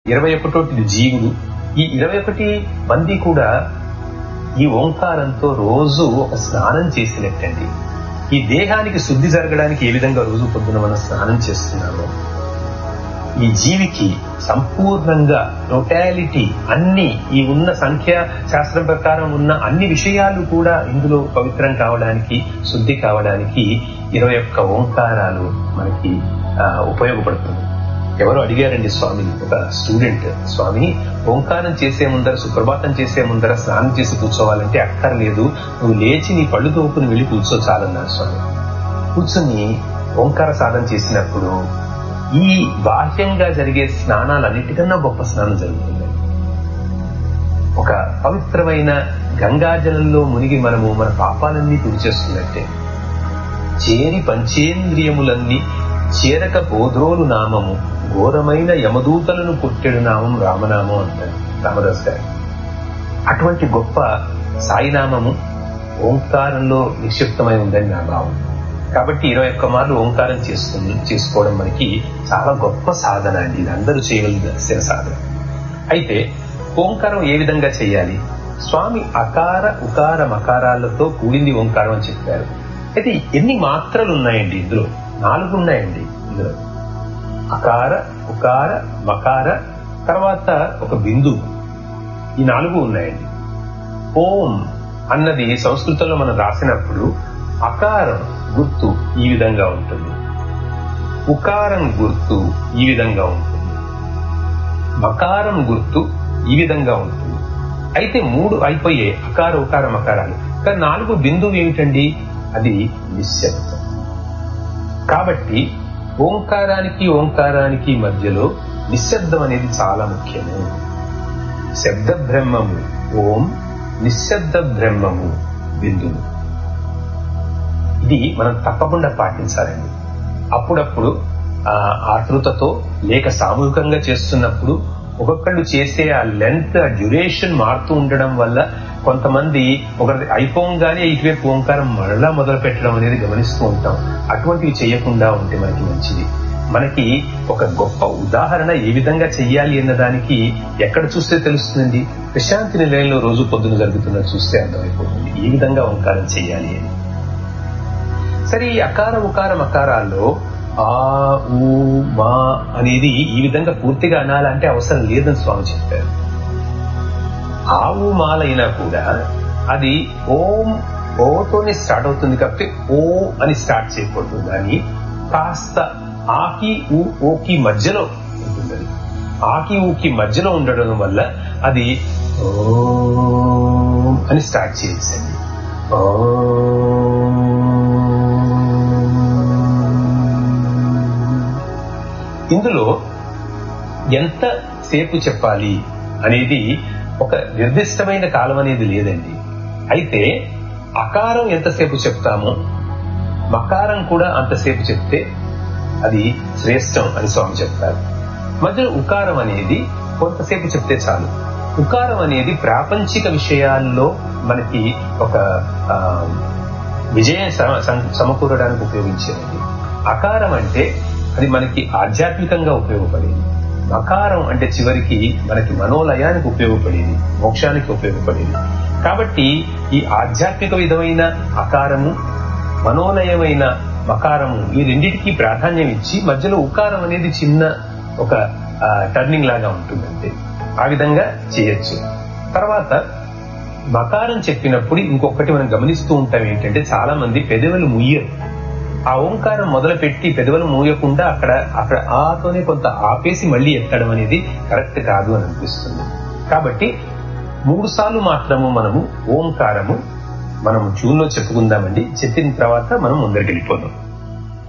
ఇరవై ఒకటోటి జీవుడు ఈ ఇరవై ఒకటి మంది కూడా ఈ ఓంకారంతో రోజు ఒక స్నానం చేసినట్టండి ఈ దేహానికి శుద్ధి జరగడానికి ఏ విధంగా రోజు పొద్దున మనం స్నానం చేస్తున్నామో ఈ జీవికి సంపూర్ణంగా టోటాలిటీ అన్ని ఈ ఉన్న సంఖ్య శాస్త్రం ప్రకారం ఉన్న అన్ని విషయాలు కూడా ఇందులో పవిత్రం కావడానికి శుద్ధి కావడానికి ఇరవై ఒక్క ఓంకారాలు మనకి ఉపయోగపడుతుంది ఎవరో అడిగారండి స్వామిని ఒక స్టూడెంట్ స్వామి ఓంకారం చేసే ముందర సుప్రభాతం చేసే ముందర స్నానం చేసి కూర్చోవాలంటే అక్కర్లేదు నువ్వు లేచి నీ పళ్ళు తోపుని వెళ్ళి కూర్చో చాలన్నారు స్వామి కూర్చొని ఓంకార సాధన చేసినప్పుడు ఈ బాహ్యంగా జరిగే స్నానాలన్నిటికన్నా గొప్ప స్నానం జరుగుతుంది ఒక పవిత్రమైన గంగాజలంలో మునిగి మనము మన పాపాలన్నీ తుడిచేస్తున్నట్టే చేరి పంచేంద్రియములన్నీ చేరక బోధ్రోలు నామము ఘోరమైన యమదూతలను పుట్టెడు నామం రామనామం అంటారు రామదాస్ గారు అటువంటి గొప్ప సాయినామము ఓంకారంలో నిక్షిప్తమై ఉందని నా భావం కాబట్టి ఇరవై ఒక్క మార్లు ఓంకారం చేస్తుంది చేసుకోవడం మనకి చాలా గొప్ప సాధన అండి ఇది అందరూ చేయవలసిన సాధన అయితే ఓంకారం ఏ విధంగా చేయాలి స్వామి అకార ఉకార మకారాలతో కూడింది ఓంకారం అని చెప్పారు అయితే ఎన్ని మాత్రలు ఉన్నాయండి ఇందులో నాలుగు ఉన్నాయండి ఇందులో అకార ఉకార మకార తర్వాత ఒక బిందువు ఈ నాలుగు ఉన్నాయండి ఓం అన్నది సంస్కృతంలో మనం రాసినప్పుడు అకారం గుర్తు ఈ విధంగా ఉంటుంది ఉకారం గుర్తు ఈ విధంగా ఉంటుంది మకారం గుర్తు ఈ విధంగా ఉంటుంది అయితే మూడు అయిపోయాయి అకార ఉకార మకారాలు కానీ నాలుగు బిందువు ఏమిటండి అది నిశ్శబ్దం కాబట్టి ఓంకారానికి ఓంకారానికి మధ్యలో నిశ్శబ్దం అనేది చాలా ముఖ్యము శబ్ద బ్రహ్మము ఓం నిశ్శబ్ద బ్రహ్మము బిందువు ఇది మనం తప్పకుండా పాటించాలండి అప్పుడప్పుడు ఆతృతతో లేక సామూహికంగా చేస్తున్నప్పుడు ఒక్కొక్కళ్ళు చేసే ఆ లెంత్ ఆ డ్యూరేషన్ మారుతూ ఉండడం వల్ల కొంతమంది ఒకరి అయిపోగానే ఇటువైపు ఓంకారం మరలా మొదలు పెట్టడం అనేది గమనిస్తూ ఉంటాం అటువంటివి చేయకుండా ఉంటే మనకి మంచిది మనకి ఒక గొప్ప ఉదాహరణ ఏ విధంగా చెయ్యాలి అన్న దానికి ఎక్కడ చూస్తే తెలుస్తుందండి ప్రశాంతి నిలయంలో రోజు పొద్దున జరుగుతున్నది చూస్తే అర్థమైపోతుంది ఏ విధంగా ఓంకారం చెయ్యాలి అని సరే ఈ అకార ఉకారం అకారాల్లో ఆ ఊ మా అనేది ఈ విధంగా పూర్తిగా అనాలంటే అవసరం లేదని స్వామి చెప్పారు ఆవు మాలైనా కూడా అది ఓం ఓతోనే స్టార్ట్ అవుతుంది కాబట్టి ఓ అని స్టార్ట్ చేయకూడదు కానీ కాస్త ఆకి ఊ ఓకి మధ్యలో ఉంటుంది అది ఆకి ఊకి మధ్యలో ఉండడం వల్ల అది ఓం అని స్టార్ట్ చేయొచ్చండి ఇందులో ఎంత సేపు చెప్పాలి అనేది ఒక నిర్దిష్టమైన కాలం అనేది లేదండి అయితే అకారం ఎంతసేపు చెప్తామో మకారం కూడా అంతసేపు చెప్తే అది శ్రేష్టం అని స్వామి చెప్తారు మధ్యలో ఉకారం అనేది కొంతసేపు చెప్తే చాలు ఉకారం అనేది ప్రాపంచిక విషయాల్లో మనకి ఒక విజయం సమకూరడానికి ఉపయోగించేది అకారం అంటే అది మనకి ఆధ్యాత్మికంగా ఉపయోగపడేది మకారం అంటే చివరికి మనకి మనోలయానికి ఉపయోగపడేది మోక్షానికి ఉపయోగపడేది కాబట్టి ఈ ఆధ్యాత్మిక విధమైన అకారము మనోలయమైన మకారము ఈ రెండింటికి ప్రాధాన్యం ఇచ్చి మధ్యలో ఉకారం అనేది చిన్న ఒక టర్నింగ్ లాగా ఉంటుందంటే ఆ విధంగా చేయొచ్చు తర్వాత మకారం చెప్పినప్పుడు ఇంకొకటి మనం గమనిస్తూ ఉంటాం ఏంటంటే చాలా మంది పెదవులు ముయ్యరు ఆ ఓంకారం మొదలు పెట్టి పెదవులు మూయకుండా అక్కడ అక్కడ ఆతోనే కొంత ఆపేసి మళ్ళీ ఎత్తడం అనేది కరెక్ట్ కాదు అని అనిపిస్తుంది కాబట్టి మూడు సార్లు మాత్రము మనము ఓంకారము మనము జూన్లో చెప్పుకుందామండి చెప్పిన తర్వాత మనం ముందరికి వెళ్ళిపోదాం